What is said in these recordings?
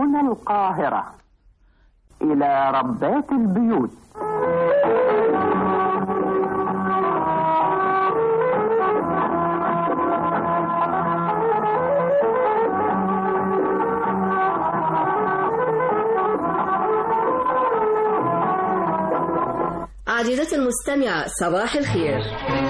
من القاهرة إلى ربات البيوت عزيزتي المستمعة صباح الخير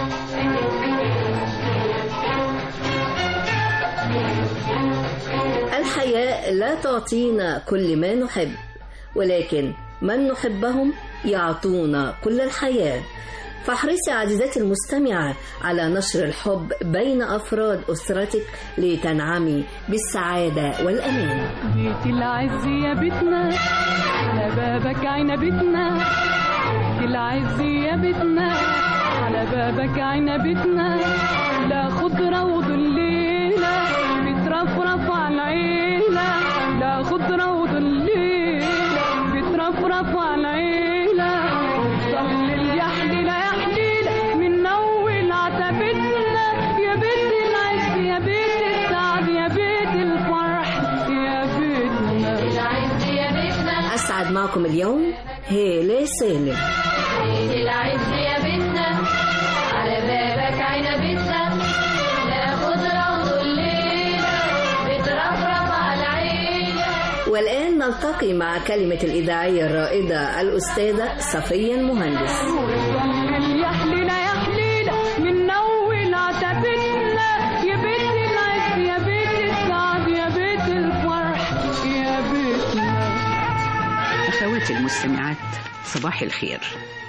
الحياة لا تعطينا كل ما نحب ولكن من نحبهم يعطونا كل الحياة فاحرصي عزيزتي المستمعة على نشر الحب بين أفراد أسرتك لتنعمي بالسعادة والأمان بيت العز يا بيتنا على بابك عنبتنا بيت العز يا بيتنا على بابك عنبتنا لا خضرة وظليلة بترفرف على العيلة لا خضرة وظليلة بترفرف على العيلة صلي يا حليلة يا حليلة من أول عتبتنا يا بيت العز يا بيت السعد يا بيت الفرح يا بيتنا العز يا بيتنا أسعد معكم اليوم هيلة سالم بيت العز يا بيتنا على بابك عنبتنا لا خضرة وظليلة بترفرف على العيلة والآن نلتقي مع كلمة الإذاعية الرائدة الأستاذة صفية المهندس صلي يا حليلة يا حليلة من أول عتبتنا يا بيت العز يا بيت السعد يا بيت الفرح يا بيتنا أخواتي المستمعات صباح الخير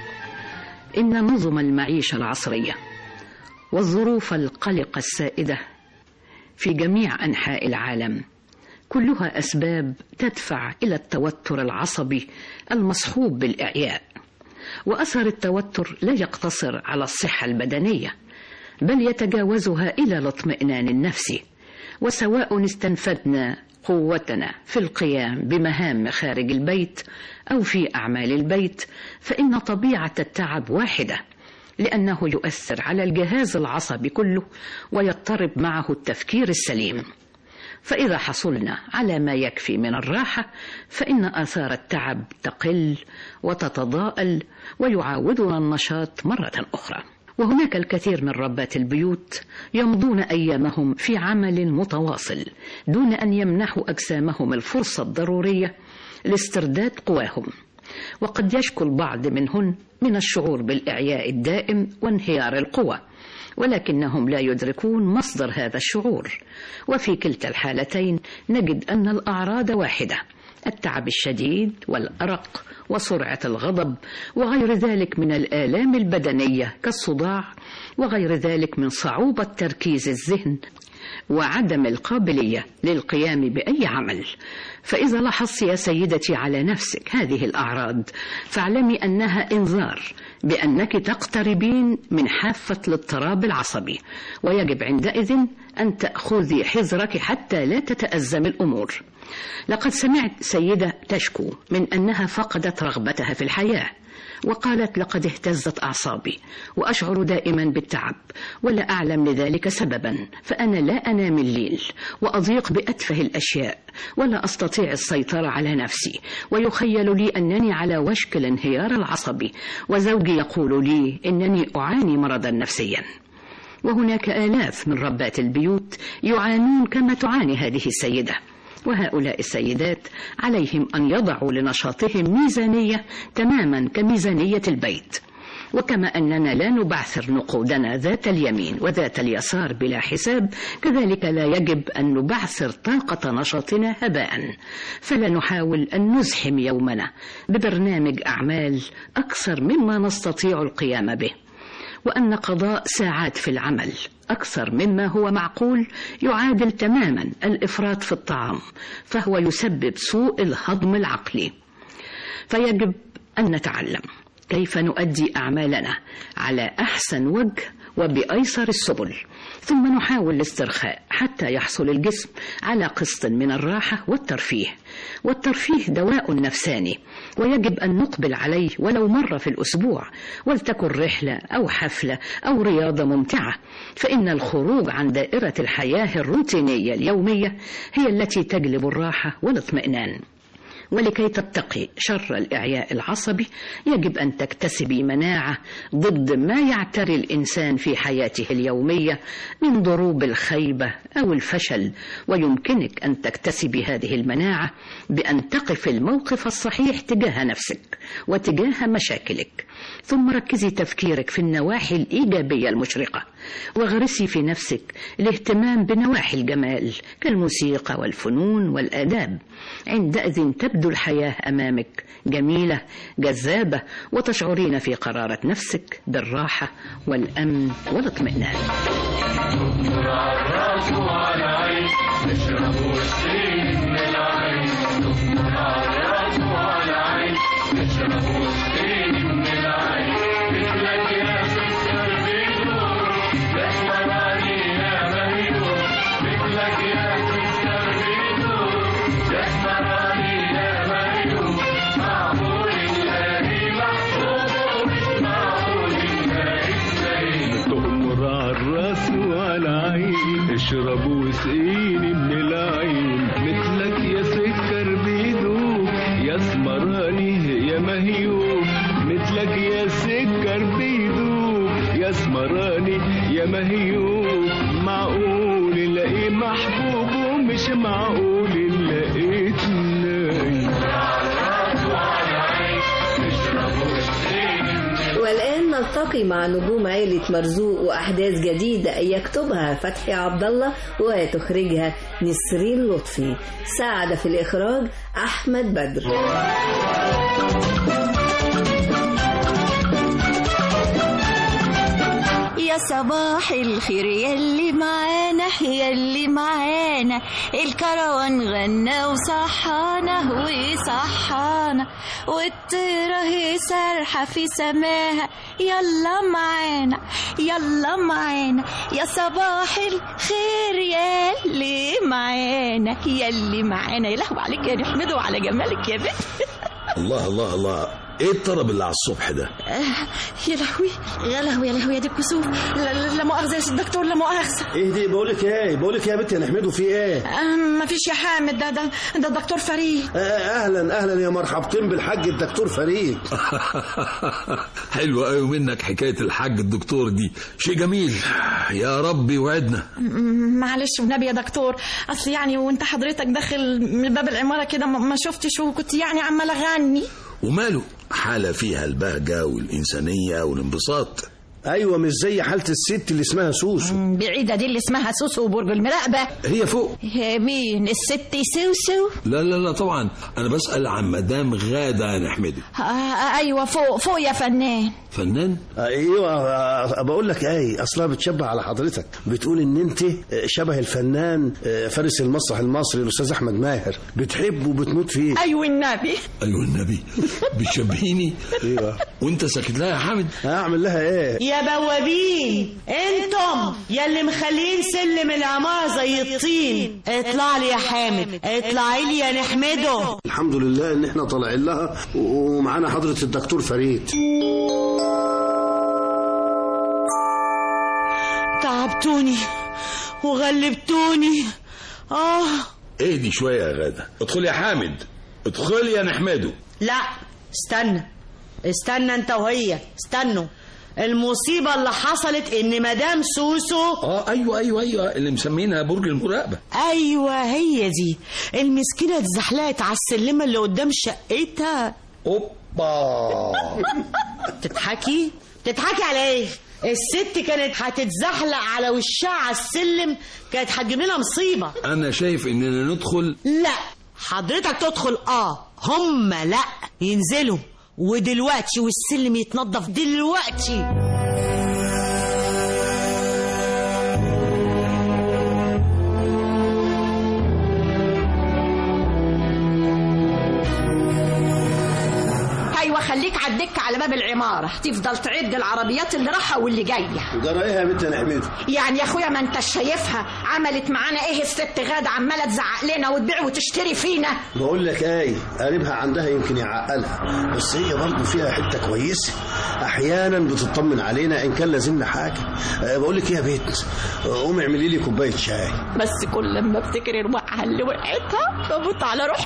إن نظم المعيشة العصرية والظروف القلقة السائدة في جميع أنحاء العالم كلها أسباب تدفع إلى التوتر العصبي المصحوب بالإعياء وأثر التوتر لا يقتصر على الصحة البدنية بل يتجاوزها إلى الاطمئنان النفسي وسواء استنفدنا قوتنا في القيام بمهام خارج البيت او في اعمال البيت فان طبيعه التعب واحده لانه يؤثر على الجهاز العصبي كله ويضطرب معه التفكير السليم فاذا حصلنا على ما يكفي من الراحه فان اثار التعب تقل وتتضاءل ويعاودنا النشاط مره اخرى وهناك الكثير من ربات البيوت يمضون ايامهم في عمل متواصل دون ان يمنحوا اجسامهم الفرصه الضروريه لاسترداد قواهم وقد يشكو البعض منهن من الشعور بالاعياء الدائم وانهيار القوى ولكنهم لا يدركون مصدر هذا الشعور وفي كلتا الحالتين نجد ان الاعراض واحده التعب الشديد والارق وسرعه الغضب وغير ذلك من الالام البدنيه كالصداع وغير ذلك من صعوبه تركيز الذهن وعدم القابليه للقيام باي عمل فاذا لاحظت يا سيدتي على نفسك هذه الاعراض فاعلمي انها انذار بانك تقتربين من حافه الاضطراب العصبي ويجب عندئذ ان تاخذي حذرك حتى لا تتازم الامور لقد سمعت سيده تشكو من انها فقدت رغبتها في الحياه وقالت لقد اهتزت اعصابي واشعر دائما بالتعب ولا اعلم لذلك سببا فانا لا انام الليل واضيق باتفه الاشياء ولا استطيع السيطره على نفسي ويخيل لي انني على وشك الانهيار العصبي وزوجي يقول لي انني اعاني مرضا نفسيا وهناك الاف من ربات البيوت يعانون كما تعاني هذه السيده وهؤلاء السيدات عليهم ان يضعوا لنشاطهم ميزانيه تماما كميزانيه البيت وكما اننا لا نبعثر نقودنا ذات اليمين وذات اليسار بلا حساب كذلك لا يجب ان نبعثر طاقه نشاطنا هباء فلا نحاول ان نزحم يومنا ببرنامج اعمال اكثر مما نستطيع القيام به وأن قضاء ساعات في العمل أكثر مما هو معقول يعادل تماما الإفراط في الطعام فهو يسبب سوء الهضم العقلي فيجب أن نتعلم كيف نؤدي أعمالنا على أحسن وجه وبأيسر السبل ثم نحاول الاسترخاء حتى يحصل الجسم على قسط من الراحة والترفيه والترفيه دواء نفساني ويجب أن نقبل عليه ولو مرة في الأسبوع ولتكن رحلة أو حفلة أو رياضة ممتعة فإن الخروج عن دائرة الحياة الروتينية اليومية هي التي تجلب الراحة والاطمئنان ولكي تتقي شر الإعياء العصبي يجب أن تكتسبي مناعة ضد ما يعتري الإنسان في حياته اليومية من ضروب الخيبة أو الفشل ويمكنك أن تكتسبي هذه المناعة بأن تقف الموقف الصحيح تجاه نفسك وتجاه مشاكلك ثم ركزي تفكيرك في النواحي الإيجابية المشرقة واغرسي في نفسك الاهتمام بنواحي الجمال كالموسيقى والفنون والآداب عندئذ تبدو الحياة أمامك جميلة جذابة وتشعرين في قرارة نفسك بالراحة والأمن والاطمئنان تؤمر على الراس وعلى العين اشرب وسقيني من العين مثلك يا سكر بيدوب يا سمراني يا مهيوب مثلك يا سكر بيدوب يا سمراني يا مهيوب معقول الاقي محبوب ومش معقول لقيت نايم والآن نلتقي مع نجوم عيلة مرزوق وأحداث جديدة يكتبها فتحي عبد الله وتخرجها نسرين لطفي ساعد في الإخراج أحمد بدر يا صباح الخير يلي معانا يلي معانا الكروان غنى وصحانا وصحانا والطيرة هي سارحة في سماها يلا معانا يلا معانا يا صباح الخير يلي معانا يلي معانا يا لهوي عليك يا نحمده على جمالك يا بنت الله الله الله ايه الطرب اللي على الصبح ده يا لهوي يا لهوي يا لهوي يا دي الكسوف لا, لا, لا مؤاخذة يا سيد الدكتور لا مؤاخذة ايه دي بقول لك ايه بقول لك يا بنت يا نحمده في ايه آه، مفيش يا حامد ده ده ده الدكتور فريد آه اهلا اهلا يا مرحبتين بالحاج الدكتور فريد حلو قوي منك حكايه الحاج الدكتور دي شيء جميل يا رب يوعدنا م- معلش والنبي يا دكتور اصل يعني وانت حضرتك داخل من باب العماره كده ما ما شفتش وكنت يعني عمال اغني وماله حاله فيها البهجه والانسانيه والانبساط ايوه مش زي حاله الست اللي اسمها سوسو بعيده دي اللي اسمها سوسو وبرج المراقبه هي فوق هي مين الست سوسو لا لا لا طبعا انا بسال عن مدام غاده نحمده آه آه، ايوه فوق فوق يا فنان فنان ايوه آه، بقول لك ايه اصلها بتشبه على حضرتك بتقول ان انت آه، شبه الفنان آه، فارس المسرح المصري الاستاذ احمد ماهر بتحبه وبتموت فيه ايوه النبي ايوه النبي بتشبهيني ايوه وانت ساكت لها يا حامد هعمل لها ايه يا بوابين انتم يلي مخلين سلم العمارة زي الطين اطلع لي يا حامد اطلعي لي يا نحمده الحمد لله ان احنا طالعين لها و- ومعانا حضره الدكتور فريد تعبتوني وغلبتوني اه اهدي شويه يا غاده ادخل يا حامد ادخل يا نحمده لا استنى استنى انت وهي استنوا المصيبة اللي حصلت ان مدام سوسو اه ايوه ايوه ايوه اللي مسمينها برج المراقبه ايوه هي دي المسكينة اتزحلقت على السلمة اللي قدام شقتها اوبا تضحكي تضحكي على ايه الست كانت هتتزحلق على وشها على السلم كانت هتجيب لنا مصيبه انا شايف اننا ندخل لا حضرتك تدخل اه هم لا ينزلوا ودلوقتي والسلم يتنظف دلوقتي ايوه خليك على الدكه على باب العماره تفضل تعد العربيات اللي رايحه واللي جايه جرى ايه يا بنت انا حميد يعني يا اخويا ما انت شايفها عملت معانا ايه الست غاده عماله تزعق لنا وتبيع وتشتري فينا بقول لك ايه قريبها عندها يمكن يعقلها بس هي برضه فيها حته كويسه احيانا بتطمن علينا ان كان لازمنا حاجه أه، بقول لك ايه يا بنت قومي اعملي لي كوبايه شاي بس كل لما افتكر الوقعه اللي وقعتها بموت على روحي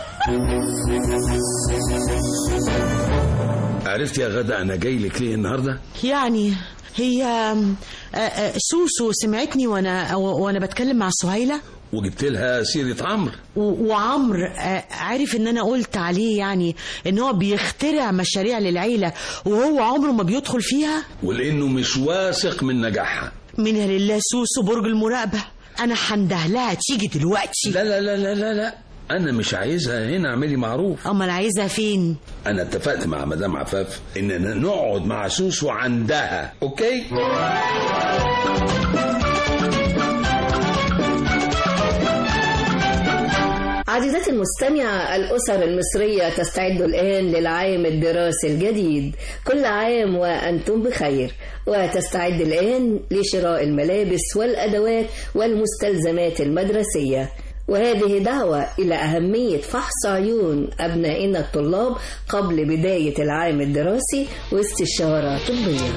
عرفت يا غدا انا جاي لك ليه النهارده يعني هي آم، آه، آه، سوسو سمعتني وانا وانا بتكلم مع سهيله وجبت لها سيره عمرو و- وعمرو آه، عارف ان انا قلت عليه يعني ان هو بيخترع مشاريع للعيله وهو عمره ما بيدخل فيها ولانه مش واثق من نجاحها منها لله سوسو برج المراقبه انا حنده لها تيجي دلوقتي لا لا لا لا لا لا انا مش عايزها هنا اعملي معروف امال عايزها فين انا اتفقت مع مدام عفاف اننا نقعد مع سوسو عندها اوكي عزيزتي المستمعة الأسر المصرية تستعد الآن للعام الدراسي الجديد كل عام وأنتم بخير وتستعد الآن لشراء الملابس والأدوات والمستلزمات المدرسية وهذه دعوة إلى أهمية فحص عيون أبنائنا الطلاب قبل بداية العام الدراسي واستشارة طبية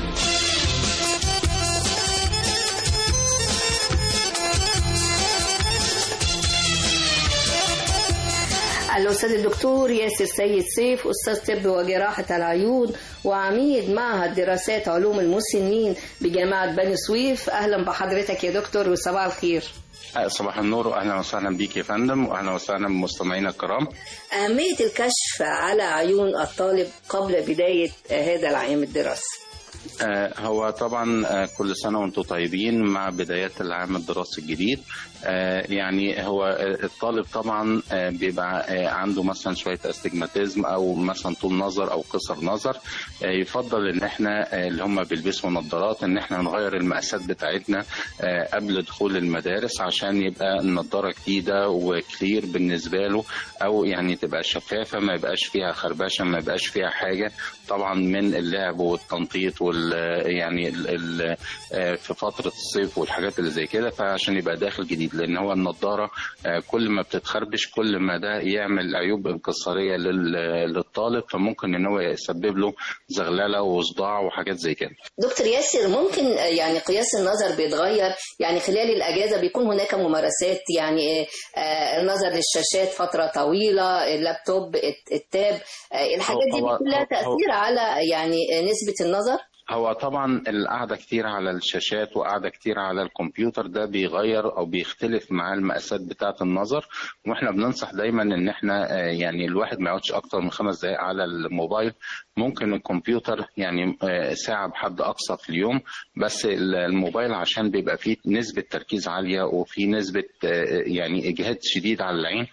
الأستاذ الدكتور ياسر سيد سيف أستاذ طب وجراحة العيون وعميد معهد دراسات علوم المسنين بجامعة بني سويف أهلا بحضرتك يا دكتور وصباح الخير صباح النور واهلا وسهلا بيك يا فندم واهلا وسهلا بمستمعينا الكرام أهمية الكشف على عيون الطالب قبل بداية هذا العام الدراسي آه، هو طبعا آه، كل سنه وانتم طيبين مع بدايات العام الدراسي الجديد آه، يعني هو آه، الطالب طبعا آه، بيبقى آه، عنده مثلا شويه استجماتيزم او مثلا طول نظر او قصر نظر آه، يفضل ان احنا آه، اللي هم بيلبسوا نظارات ان احنا نغير المقاسات بتاعتنا آه، قبل دخول المدارس عشان يبقى النضاره جديده وكلير بالنسبه له او يعني تبقى شفافه ما يبقاش فيها خربشه ما يبقاش فيها حاجه طبعا من اللعب والتنطيط وال يعني ال ال آه، في فتره الصيف والحاجات اللي زي كده فعشان يبقى داخل جديد لان هو النضاره آه، كل ما بتتخربش كل ما ده يعمل عيوب انكساريه لل- للطالب فممكن ان هو يسبب له زغلله وصداع وحاجات زي كده دكتور ياسر ممكن يعني قياس النظر بيتغير يعني خلال الأجازة بيكون هناك ممارسات يعني آه، النظر للشاشات فترة طويلة اللابتوب الت- التاب آه، الحاجات دي هو- بيكون لها هو- تأثير على يعني نسبة النظر هو طبعا القعدة كتير على الشاشات وقعدة كتير على الكمبيوتر ده بيغير او بيختلف مع المقاسات بتاعة النظر واحنا بننصح دايما ان احنا آه، يعني الواحد ما يقعدش اكتر من خمس دقائق على الموبايل ممكن الكمبيوتر يعني آه، ساعة بحد اقصى في اليوم بس ال- الموبايل عشان بيبقى فيه نسبة تركيز عالية وفي نسبة آه، يعني اجهاد شديد على العين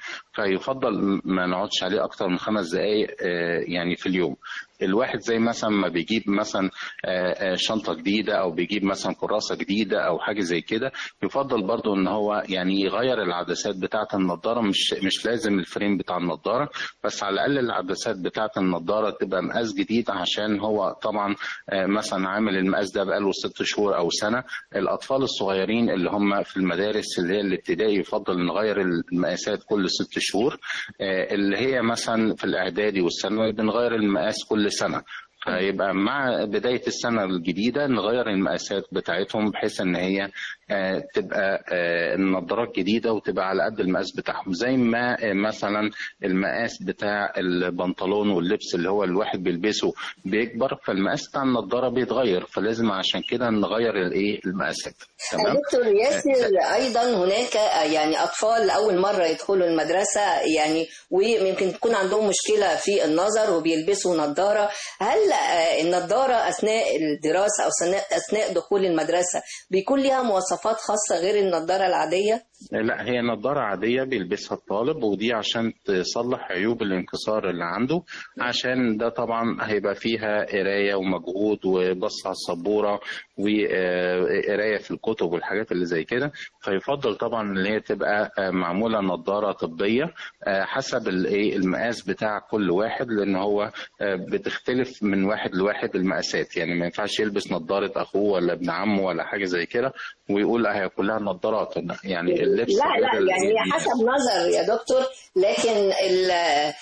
فيفضل ما نقعدش عليه اكتر من خمس دقائق آه، يعني في اليوم الواحد زي مثلا ما بيجيب مثلا آه، آه، شنطة جديدة أو بيجيب مثلا كراسة جديدة أو حاجة زي كده يفضل برضو إن هو يعني يغير العدسات بتاعة النضارة مش مش لازم الفريم بتاع النضارة بس على الأقل العدسات بتاعة النضارة تبقى مقاس جديد عشان هو طبعا آه، مثلا عامل المقاس ده بقاله ست شهور أو سنة الأطفال الصغيرين اللي هم في المدارس اللي هي الابتدائي يفضل نغير المقاسات كل ست شهور آه، اللي هي مثلا في الإعدادي والثانوي بنغير المقاس كل سنة فيبقى مع بداية السنة الجديدة نغير المقاسات بتاعتهم بحيث ان هي آه، تبقى آه، النظارات جديدة وتبقى على قد المقاس بتاعهم زي ما آه، مثلا المقاس بتاع البنطلون واللبس اللي هو الواحد بيلبسه بيكبر فالمقاس بتاع النظارة بيتغير فلازم عشان كده نغير الايه المقاسات تمام دكتور ياسر ايضا هناك يعني اطفال اول مره يدخلوا المدرسه يعني ويمكن تكون عندهم مشكله في النظر وبيلبسوا نظاره هل آه، النظاره اثناء الدراسه او سنة- اثناء دخول المدرسه بيكون ليها مواصفات خاصه غير النظاره العاديه لا هي نظارة عادية بيلبسها الطالب ودي عشان تصلح عيوب الانكسار اللي عنده عشان ده طبعا هيبقى فيها قراية ومجهود وبص على السبورة وقراية في الكتب والحاجات اللي زي كده فيفضل طبعا ان هي تبقى آه، معمولة نظارة طبية آه، حسب الايه المقاس بتاع كل واحد لان هو آه، بتختلف من واحد لواحد المقاسات يعني ما ينفعش يلبس نظارة اخوه ولا ابن عمه ولا حاجة زي كده ويقول هي كلها نظارات يعني اللبس لا لا غير ال- يعني هي حسب نظر يا دكتور لكن ال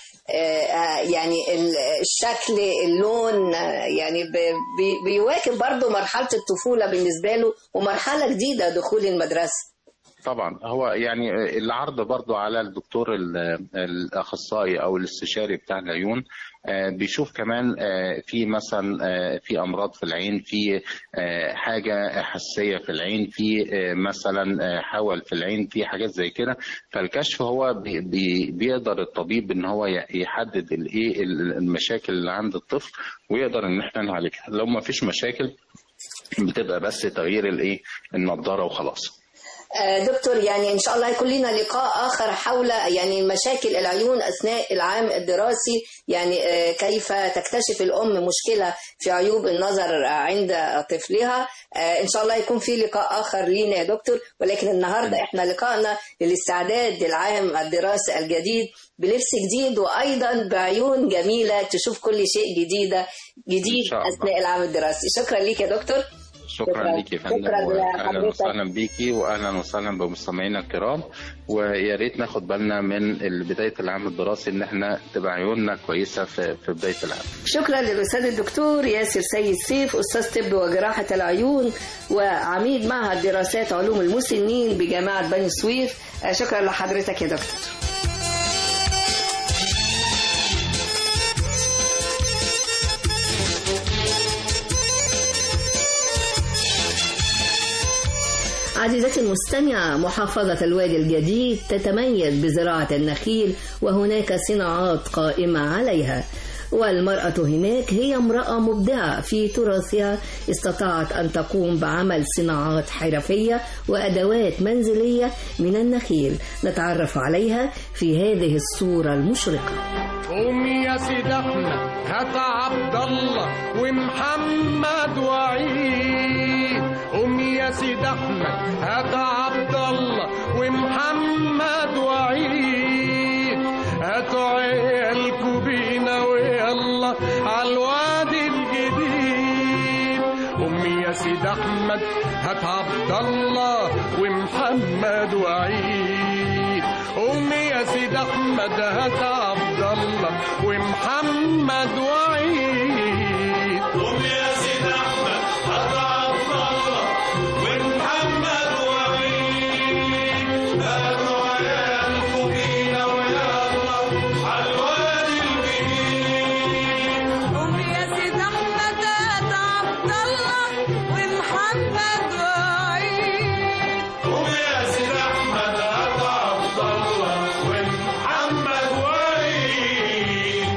آه، يعني ال- الشكل اللون آه، يعني ب- بي- بيواكب برضو مرحلة الطفولة بالنسبة له ومرحلة جديدة دخول المدرسة طبعا هو يعني العرض برضو على الدكتور ال- الاخصائي او الاستشاري بتاع العيون آه، بيشوف كمان آه، في مثلا آه، في امراض في العين في آه، حاجه حساسيه في العين في آه، مثلا آه، حول في العين في حاجات زي كده فالكشف هو بي- بي- بيقدر الطبيب ان هو ي- يحدد الايه المشاكل اللي عند الطفل ويقدر ان احنا نعالجها لو ما فيش مشاكل بتبقى بس تغيير الايه النضاره وخلاص آه، دكتور يعني ان شاء الله يكون لنا لقاء اخر حول يعني مشاكل العيون اثناء العام الدراسي يعني آه، كيف تكتشف الام مشكله في عيوب النظر عند طفلها آه، ان شاء الله يكون في لقاء اخر لينا يا دكتور ولكن النهارده احنا لقائنا للاستعداد للعام الدراسي الجديد بلبس جديد وايضا بعيون جميله تشوف كل شيء جديده جديد إن شاء الله. اثناء العام الدراسي شكرا ليك يا دكتور شكرا ليك يا فندم شكرا واهلا لحضرتك. وسهلا بيكي واهلا وسهلا بمستمعينا الكرام ويا ريت ناخد بالنا من بدايه العام الدراسي ان احنا تبقى عيوننا كويسه في في بدايه العام شكرا للاستاذ الدكتور ياسر سيد سيف استاذ طب وجراحه العيون وعميد معهد دراسات علوم المسنين بجامعه بني سويف آه، شكرا لحضرتك يا دكتور عزيزتي المستمعة محافظة الوادي الجديد تتميز بزراعة النخيل وهناك صناعات قائمة عليها والمرأة هناك هي امرأة مبدعة في تراثها استطاعت أن تقوم بعمل صناعات حرفية وأدوات منزلية من النخيل نتعرف عليها في هذه الصورة المشرقة قوم يا سيد احمد هات عبد الله ومحمد وعيد قوم يا سيد احمد هات عبد الله ومحمد وعيد هاتوا عيالكوا بينا ويلا عالوادي الجديد قوم يا سيد احمد هات عبد الله ومحمد وعيد قوم يا سيد احمد هات عبد الله ومحمد وعيد قوم يا سيد احمد هات عبد الله ومحمد وعيد هاتوا عيالكم بينا ويلا عالوادي الجديد قوم يا سيد احمد هات عبد الله ومحمد وعيد قوم يا سيد احمد هات عبد الله ومحمد وعيد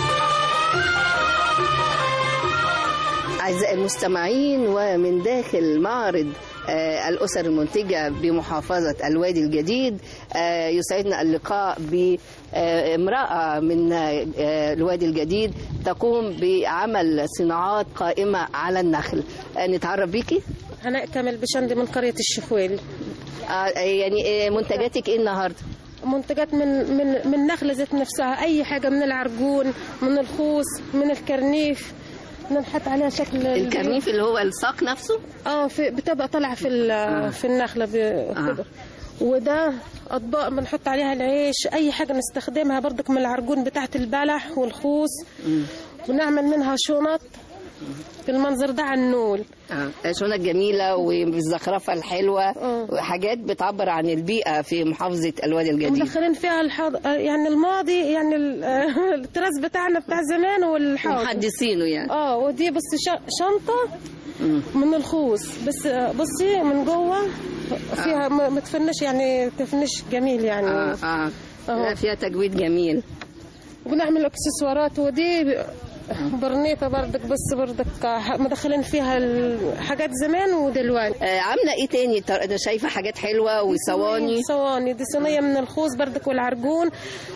أعزائي المستمعين ومن داخل معرض آه، الأسر المنتجة بمحافظة الوادي الجديد آه، يسعدنا اللقاء بامرأة من آه، الوادي الجديد تقوم بعمل صناعات قائمة على النخل آه، نتعرف بيكي هناء كامل بشندي من قرية الشفويل آه، يعني آه، منتجاتك ايه النهارده؟ منتجات من من من نخلة ذات نفسها أي حاجة من العرجون من الخوص من الكرنيف ننحط عليها شكل الكرنيف اللي هو الساق نفسه؟ اه في بتبقى طالعة في ال- في النخلة ب- كده وده أطباق بنحط عليها العيش أي حاجة نستخدمها برضك من العرجون بتاعت البلح والخوص ونعمل منها شنط بالمنظر ده على النول اه شنط جميلة والزخرفة الحلوة وحاجات بتعبر عن البيئة في محافظة الوادي الجديد مدخلين فيها الحاض... يعني الماضي يعني ال- التراث بتاعنا بتاع زمان والحاضر محدثينه يعني اه ودي بس ش- شنطة من الخوص بس آه، بصي من جوه فيها ما ما تفنش يعني تفنش جميل يعني اه اه لا فيها تجويد جميل وبنعمل اكسسوارات ودي برنيطة بردك بس بردك مدخلين فيها الحاجات زمان ودلوقتي آه، عامله ايه تاني طر- انا شايفه حاجات حلوه وصواني صواني دي صينية من الخوص بردك والعرجون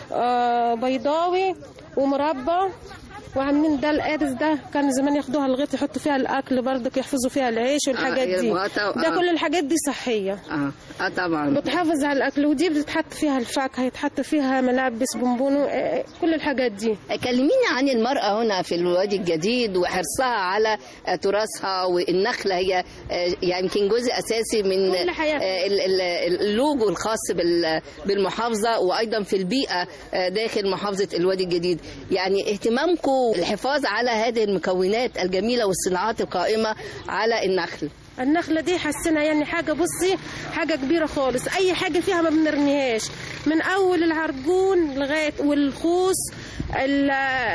آه بيضاوي ومربى وعاملين ده القارس ده كان زمان ياخدوها الغيط يحطوا فيها الاكل بردك يحفظوا فيها العيش والحاجات آه، دي الغطا، ده آه. كل الحاجات دي صحية اه اه طبعا بتحافظ على الاكل ودي بتتحط فيها الفاكهة يتحط فيها ملابس بونبون آه، كل الحاجات دي كلميني عن المرأة هنا في الوادي الجديد وحرصها على آه، تراثها والنخلة هي آه، يعني يمكن جزء أساسي من كل حياتها. آه، ال- ال- اللوجو الخاص بال- بالمحافظة وأيضا في البيئة آه، داخل محافظة الوادي الجديد يعني اهتمامكم الحفاظ على هذه المكونات الجميلة والصناعات القائمة على النخل النخلة دي حسنا يعني حاجة بصي حاجة كبيرة خالص أي حاجة فيها ما بنرميهاش من أول العرجون لغاية والخوص ال-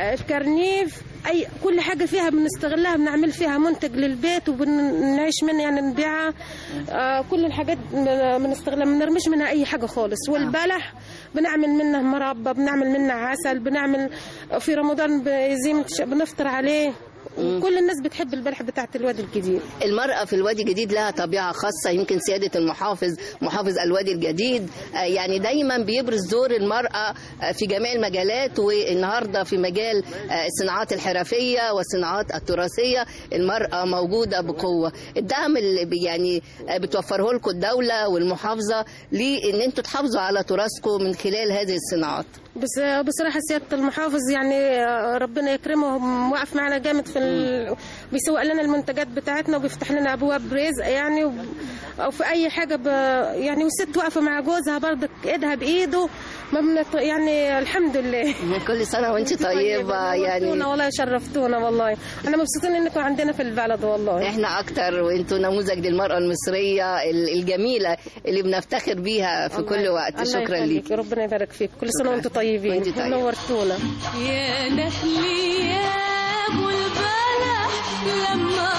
الكرنيف أي كل حاجة فيها بنستغلها بنعمل فيها منتج للبيت وبنعيش منها يعني نبيعها آه كل الحاجات بن- بنستغلها ما بنرميش منها أي حاجة خالص والبلح بنعمل منه مربى بنعمل منه عسل بنعمل في رمضان ب- زي ما انت- بنفطر عليه كل الناس بتحب البلح بتاعت الوادي الجديد المرأة في الوادي الجديد لها طبيعة خاصة يمكن سيادة المحافظ محافظ الوادي الجديد آه، يعني دايما بيبرز دور المرأة آه، في جميع المجالات والنهاردة في مجال آه، الصناعات الحرفية والصناعات التراثية المرأة موجودة بقوة الدعم اللي بي- يعني آه، بتوفره لكم الدولة والمحافظة لأن انتوا تحافظوا على تراثكم من خلال هذه الصناعات بس بصراحة سيادة المحافظ يعني ربنا يكرمه واقف معنا جامد في ال... بيسوق لنا المنتجات بتاعتنا وبيفتح لنا أبواب رزق يعني و... أو في أي حاجة ب... يعني والست واقفة مع جوزها برضك إيدها بإيده ما بنت... يعني الحمد لله كل سنة وانت طيبة يعني نورتونا والله شرفتونا والله احنا مبسوطين انكم عندنا في البلد والله احنا اكتر وانتوا نموذج للمرأة المصرية ال- الجميلة اللي بنفتخر بيها في كل وقت الله شكرا يخليك، ليك ربنا يبارك فيك كل سنة وانتم طيبين وانت طيبة. نورتونا يا نخلي يا ابو البلح لما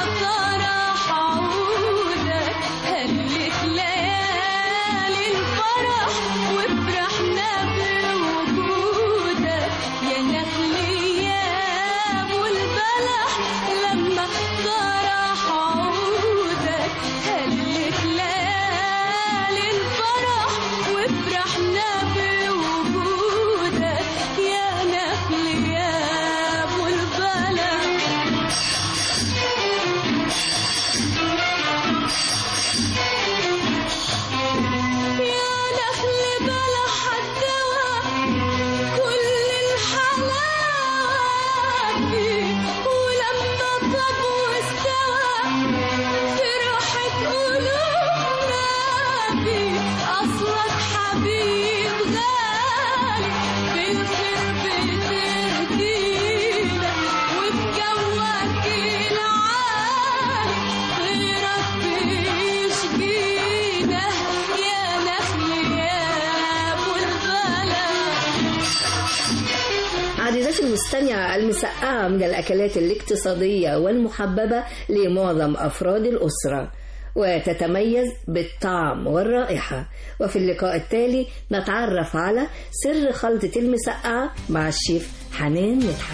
طرح عودك هلت ليالي الفرح وفرحنا بوجودك يا نخلي يا ابو البلح لما طرح عودك هلت ليالي الفرح وفرحنا بوجودك يا نخل يا ابو البلد يا نخل بلح الدواء كل الحلاوة فيه ولما طب واستوى فرحت قلوبنا فيه أصلك حبيب غالي بالخير بتهدينا وفي جوك العالي غيرك بيشجينا يا نخل يا أبو البلد عزيزتي المستمعة المسقعة من الأكلات الاقتصادية والمحببة لمعظم أفراد الأسرة وتتميز بالطعم والرائحة وفي اللقاء التالي نتعرف على سر خلطة المسقعة مع الشيف حنان مدحت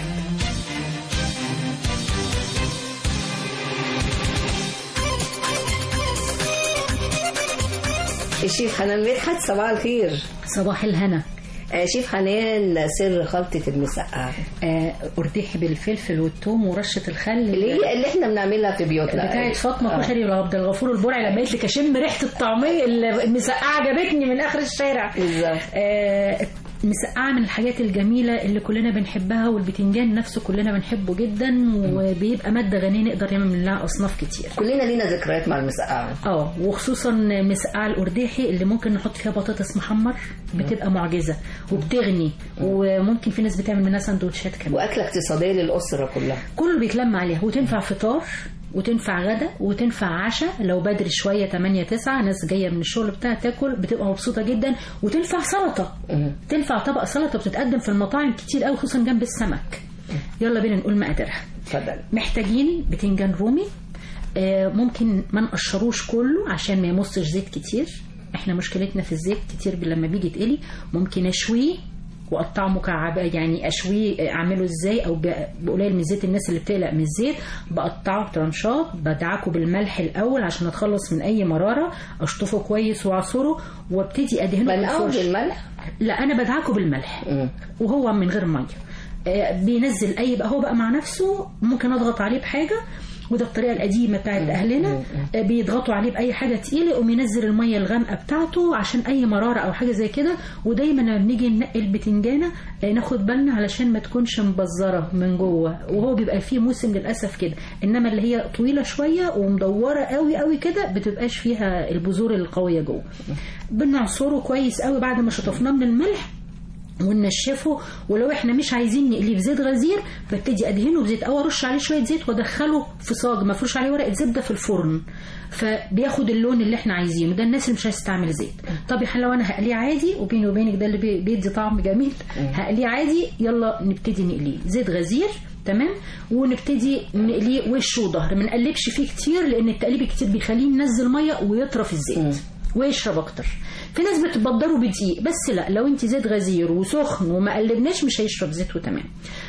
الشيف حنان مدحت صباح الخير صباح الهنا آه، شيف حنان سر خلطة المسقعة آه، أرديحي بالفلفل والثوم ورشة الخل اللي هي اللي احنا بنعملها في بيوتنا بتاعت فاطمة آه. كشري وعبد الغفور البرعي لما قالت لك اشم ريحة الطعمية المسقعة عجبتني من آخر الشارع آه، مسقعة من الحاجات الجميلة اللي كلنا بنحبها والبتنجان نفسه كلنا بنحبه جدا وبيبقى مادة غنية نقدر نعمل منها أصناف كتير كلنا لينا ذكريات مع المسقعة اه وخصوصا مسقعة الأرداحي اللي ممكن نحط فيها بطاطس محمر بتبقى معجزة وبتغني وممكن في ناس بتعمل منها سندوتشات كمان وأكلة اقتصادية للأسرة كلها كله بيتلم عليها وتنفع فطار وتنفع غدا وتنفع عشاء لو بدري شويه 8 9 ناس جايه من الشغل بتاعها تاكل بتبقى مبسوطه جدا وتنفع سلطه تنفع طبق سلطه بتتقدم في المطاعم كتير قوي خصوصا جنب السمك يلا بينا نقول مقاديرها اتفضل محتاجين بتنجان رومي آه، ممكن ما نقشروش كله عشان ما يمصش زيت كتير احنا مشكلتنا في الزيت كتير لما بيجي يتقلي ممكن اشويه واقطعه مكعبات يعني اشويه اعمله ازاي او ب- بقليل من الزيت الناس اللي بتقلق من الزيت بقطعه ترانشات بدعكه بالملح الاول عشان اتخلص من اي مراره اشطفه كويس واعصره وابتدي ادهنه بدعكه بالفرش. بالملح؟ لا انا بدعكه بالملح وهو من غير ميه آه، بينزل اي بقى هو بقى مع نفسه ممكن اضغط عليه بحاجه وده الطريقه القديمه بتاعت اهلنا آه، بيضغطوا عليه باي حاجه تقيله يقوم ينزل الميه الغامقه بتاعته عشان اي مراره او حاجه زي كده ودايما لما بنيجي ننقي البتنجانه آه، ناخد بالنا علشان ما تكونش مبزره من جوه وهو بيبقى فيه موسم للاسف كده انما اللي هي طويله شويه ومدوره قوي قوي كده بتبقاش فيها البذور القويه جوه بنعصره كويس قوي بعد ما شطفناه من الملح وننشفه ولو احنا مش عايزين نقليه في زيت غزير ببتدي ادهنه بزيت او ارش عليه شويه زيت وادخله في صاج مفروش عليه ورقه زبده في الفرن فبياخد اللون اللي احنا عايزينه ده الناس اللي مش عايزه تعمل زيت طب يا حلا لو انا هقليه عادي وبيني وبينك ده اللي بي- بيدي طعم جميل هقليه عادي يلا نبتدي نقليه زيت غزير تمام ونبتدي نقليه وش وظهر ما نقلبش فيه كتير لان التقليب الكتير بيخليه ينزل ميه ويطرف الزيت ويشرب اكتر في ناس بتبدره بدقيق بس لا لو انت زيت غزير وسخن وما قلبناش مش هيشرب زيت وتمام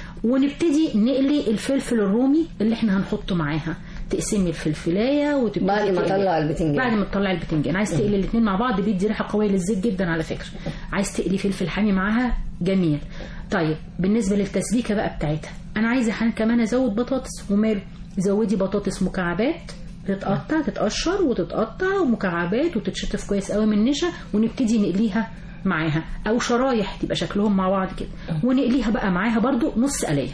ونبتدي نقلي الفلفل الرومي اللي احنا هنحطه معاها تقسمي الفلفلايه وتبتدي بعد ما تقلي. أطلع البتنجان. بعد ما تطلعي البتنجان عايز تقلي الاثنين مع بعض بيدي ريحه قويه للزيت جدا على فكره عايز تقلي فلفل حامي معاها جميل طيب بالنسبه للتسبيكه بقى بتاعتها انا عايزه حن كمان ازود بطاطس وماله زودي بطاطس مكعبات تتقطع تتقشر وتتقطع مكعبات وتتشطف كويس قوي من النشا ونبتدي نقليها معاها او شرايح تبقى شكلهم مع بعض كده ونقليها بقى معاها برضو نص قليه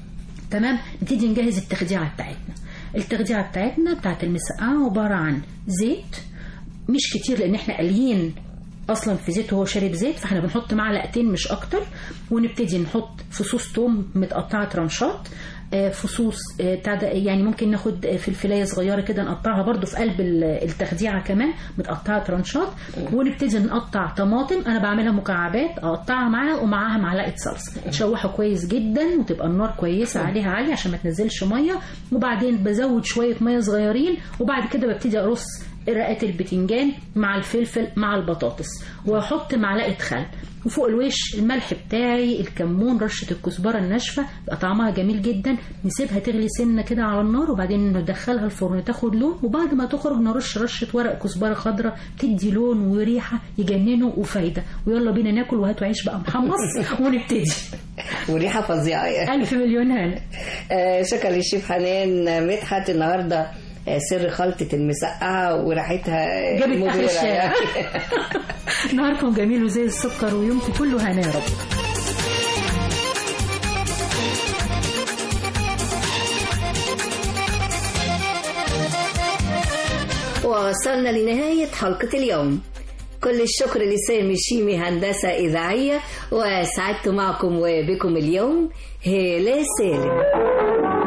تمام نبتدي نجهز التخديعه بتاعتنا التخديعه بتاعتنا بتاعت المسقعه عباره عن زيت مش كتير لان احنا قاليين اصلا في زيت وهو شارب زيت فاحنا بنحط معلقتين مش اكتر ونبتدي نحط فصوص توم متقطعه ترانشات آه، فصوص آه، بتاع ده يعني ممكن ناخد آه، فلفلايه صغيره كده نقطعها برضو في قلب ال- التخديعه كمان متقطعه ترانشات ونبتدي نقطع طماطم انا بعملها مكعبات اقطعها معاها ومعاها معلقه صلصه تشوحه كويس جدا وتبقى النار كويسه عليها عاليه عشان ما تنزلش ميه وبعدين بزود شويه ميه صغيرين وبعد كده ببتدي ارص رقات البتنجان مع الفلفل مع البطاطس واحط معلقه خل وفوق الوش الملح بتاعي الكمون رشه الكزبره الناشفه بقى طعمها جميل جدا نسيبها تغلي سنه كده على النار وبعدين ندخلها الفرن تاخد لون وبعد ما تخرج نرش رشه ورق كزبره خضراء تدي لون وريحه يجننوا وفايده ويلا بينا ناكل وهاتوا عيش بقى محمص ونبتدي وريحه فظيعه يعني الف مليون هلا آه، شكرا للشيف حنان مدحت النهارده آه، سر خلطة المسقعة وريحتها جابت مبهرة اخر الشارع يعني. نهاركم جميل وزي السكر ويومكم كله هنا يا رب ووصلنا لنهاية حلقة اليوم كل الشكر لسامي شيمي هندسة إذاعية وسعدت معكم وبكم اليوم هالة سالم